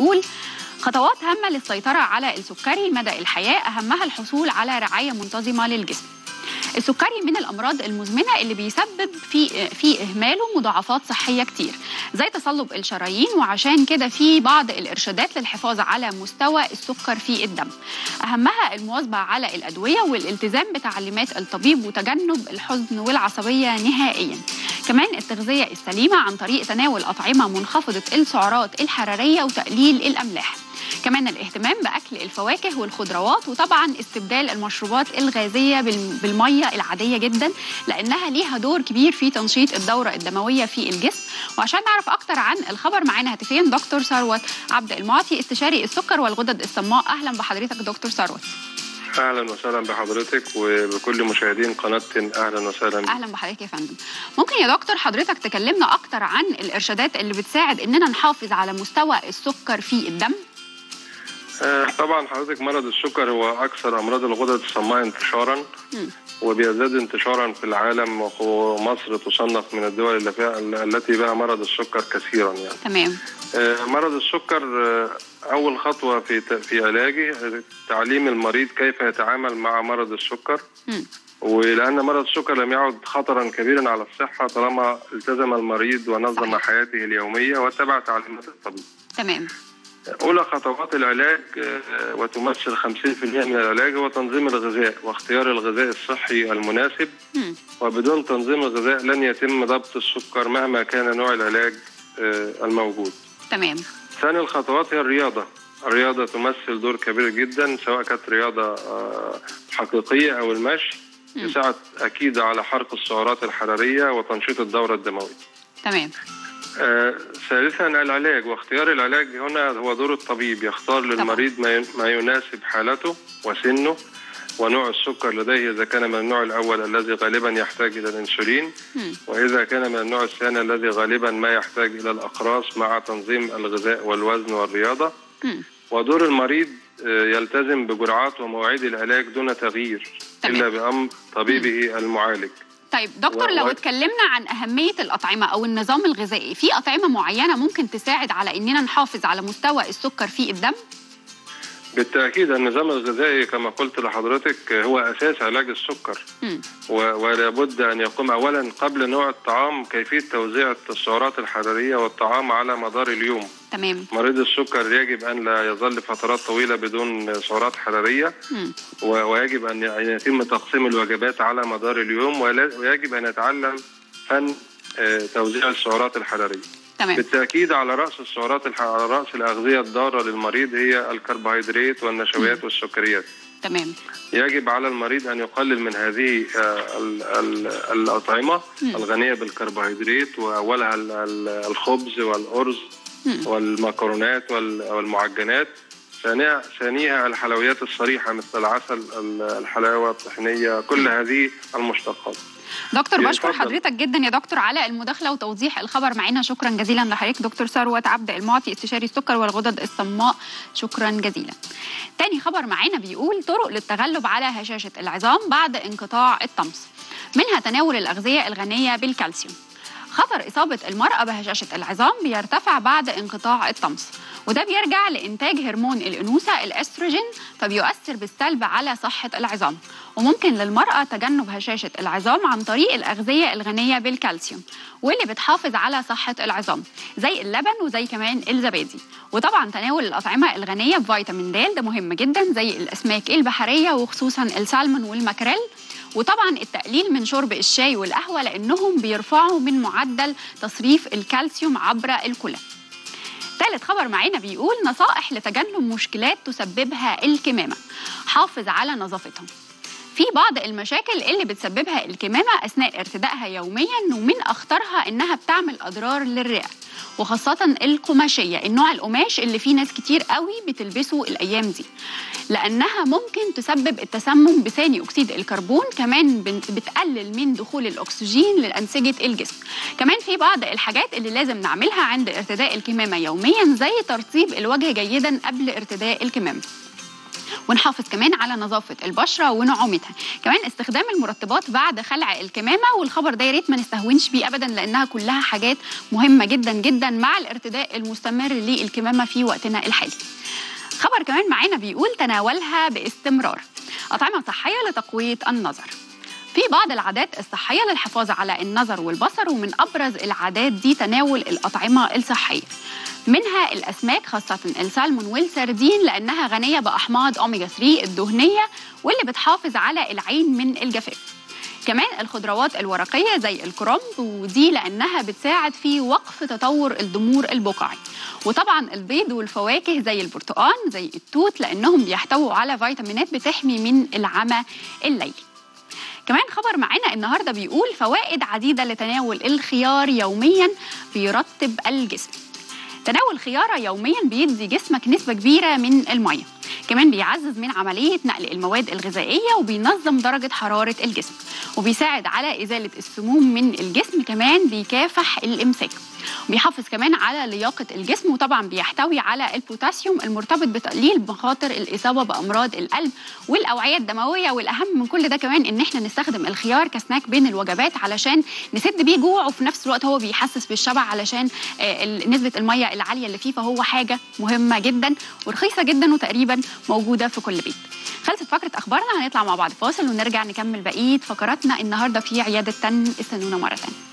بيقول خطوات هامة للسيطرة على السكري مدى الحياة أهمها الحصول على رعاية منتظمة للجسم السكري من الامراض المزمنه اللي بيسبب في في اهماله مضاعفات صحيه كتير زي تصلب الشرايين وعشان كده في بعض الارشادات للحفاظ على مستوى السكر في الدم اهمها المواظبه على الادويه والالتزام بتعليمات الطبيب وتجنب الحزن والعصبيه نهائيا كمان التغذيه السليمه عن طريق تناول اطعمه منخفضه السعرات الحراريه وتقليل الاملاح كمان الاهتمام باكل الفواكه والخضروات وطبعا استبدال المشروبات الغازيه بالميه العاديه جدا لانها ليها دور كبير في تنشيط الدوره الدمويه في الجسم وعشان نعرف اكتر عن الخبر معانا هاتفيا دكتور ثروت عبد المعطي استشاري السكر والغدد الصماء اهلا بحضرتك دكتور ثروت اهلا وسهلا بحضرتك وبكل مشاهدين قناه اهلا وسهلا بك. اهلا بحضرتك يا فندم ممكن يا دكتور حضرتك تكلمنا اكتر عن الارشادات اللي بتساعد اننا نحافظ على مستوى السكر في الدم طبعا حضرتك مرض السكر هو اكثر امراض الغدد الصماء انتشارا م. وبيزداد انتشارا في العالم ومصر تصنف من الدول اللي فيها التي بها مرض السكر كثيرا يعني تمام مرض السكر اول خطوه في في علاجه تعليم المريض كيف يتعامل مع مرض السكر م. ولان مرض السكر لم يعد خطرا كبيرا على الصحه طالما التزم المريض ونظم صحيح. حياته اليوميه واتبع تعليمات الطبيب تمام أولى خطوات العلاج وتمثل 50% من العلاج هو تنظيم الغذاء واختيار الغذاء الصحي المناسب م. وبدون تنظيم الغذاء لن يتم ضبط السكر مهما كان نوع العلاج الموجود تمام ثاني الخطوات هي الرياضة الرياضة تمثل دور كبير جدا سواء كانت رياضة حقيقية أو المشي يساعد أكيد على حرق السعرات الحرارية وتنشيط الدورة الدموية تمام آه، ثالثا العلاج واختيار العلاج هنا هو دور الطبيب يختار للمريض ما يناسب حالته وسنه ونوع السكر لديه إذا كان من النوع الأول الذي غالبا يحتاج إلى الأنسولين وإذا كان من النوع الثاني الذي غالبا ما يحتاج إلى الأقراص مع تنظيم الغذاء والوزن والرياضة ودور المريض يلتزم بجرعات ومواعيد العلاج دون تغيير إلا بأمر طبيبه المعالج طيب دكتور لو اتكلمنا عن أهمية الأطعمة أو النظام الغذائي في أطعمة معينة ممكن تساعد على إننا نحافظ على مستوى السكر في الدم؟ بالتأكيد النظام الغذائي كما قلت لحضرتك هو أساس علاج السكر ولا بد أن يقوم أولا قبل نوع الطعام كيفية توزيع السعرات الحرارية والطعام على مدار اليوم تمام مريض السكر يجب أن لا يظل فترات طويلة بدون سعرات حرارية ويجب أن يتم تقسيم الوجبات على مدار اليوم ويجب أن يتعلم فن توزيع السعرات الحرارية تمام. بالتاكيد على راس السعرات على راس الاغذيه الضاره للمريض هي الكربوهيدرات والنشويات م. والسكريات تمام يجب على المريض ان يقلل من هذه ال ال الاطعمه م. الغنيه بالكربوهيدرات واولها الخبز والارز م. والمكرونات والمعجنات ثانيها ثانيها الحلويات الصريحه مثل العسل الحلاوه الطحينيه كل هذه المشتقات دكتور بشكر حضرتك جدا يا دكتور على المداخله وتوضيح الخبر معنا شكرا جزيلا لحضرتك دكتور ثروت عبد المعطي استشاري السكر والغدد الصماء شكرا جزيلا تاني خبر معانا بيقول طرق للتغلب على هشاشه العظام بعد انقطاع الطمس منها تناول الاغذيه الغنيه بالكالسيوم خطر إصابة المرأة بهشاشة العظام بيرتفع بعد انقطاع الطمس وده بيرجع لإنتاج هرمون الأنوثة الأستروجين فبيؤثر بالسلب على صحة العظام وممكن للمرأة تجنب هشاشة العظام عن طريق الأغذية الغنية بالكالسيوم واللي بتحافظ على صحة العظام زي اللبن وزي كمان الزبادي وطبعا تناول الأطعمة الغنية بفيتامين د ده مهم جدا زي الأسماك البحرية وخصوصا السالمون والمكريل وطبعا التقليل من شرب الشاي والقهوة لأنهم بيرفعوا من معدل تصريف الكالسيوم عبر الكلى ثالث خبر معانا بيقول نصائح لتجنب مشكلات تسببها الكمامة حافظ على نظافتها في بعض المشاكل اللي بتسببها الكمامة أثناء ارتدائها يوميا ومن أخطرها إنها بتعمل أضرار للرئة وخاصة القماشية النوع القماش اللي فيه ناس كتير قوي بتلبسه الأيام دي لأنها ممكن تسبب التسمم بثاني أكسيد الكربون كمان بتقلل من دخول الأكسجين لأنسجة الجسم كمان في بعض الحاجات اللي لازم نعملها عند ارتداء الكمامة يوميا زي ترطيب الوجه جيدا قبل ارتداء الكمامة ونحافظ كمان على نظافه البشره ونعومتها كمان استخدام المرطبات بعد خلع الكمامه والخبر ده يا ريت ما نستهونش بيه ابدا لانها كلها حاجات مهمه جدا جدا مع الارتداء المستمر للكمامه في وقتنا الحالي خبر كمان معانا بيقول تناولها باستمرار أطعمة صحية لتقوية النظر في بعض العادات الصحية للحفاظ على النظر والبصر ومن أبرز العادات دي تناول الأطعمة الصحية منها الأسماك خاصة السالمون والسردين لأنها غنية بأحماض أوميجا 3 الدهنية واللي بتحافظ على العين من الجفاف كمان الخضروات الورقية زي الكرنب ودي لأنها بتساعد في وقف تطور الضمور البقعي وطبعا البيض والفواكه زي البرتقال زي التوت لأنهم بيحتووا على فيتامينات بتحمي من العمى الليلي كمان خبر معانا النهارده بيقول فوائد عديدة لتناول الخيار يوميا بيرطب الجسم تناول خيارة يوميا بيدي جسمك نسبة كبيرة من المية كمان بيعزز من عملية نقل المواد الغذائية وبينظم درجة حرارة الجسم وبيساعد على إزالة السموم من الجسم كمان بيكافح الإمساك بيحافظ كمان على لياقة الجسم وطبعا بيحتوي على البوتاسيوم المرتبط بتقليل مخاطر الإصابة بأمراض القلب والأوعية الدموية والأهم من كل ده كمان إن احنا نستخدم الخيار كسناك بين الوجبات علشان نسد بيه جوع وفي نفس الوقت هو بيحسس بالشبع علشان نسبة المية العالية اللي فيه فهو حاجة مهمة جدا ورخيصة جدا وتقريبا موجودة في كل بيت خلصت فقرة أخبارنا هنطلع مع بعض فاصل ونرجع نكمل بقية فقراتنا النهاردة في عيادة تن استنونا مرة تانية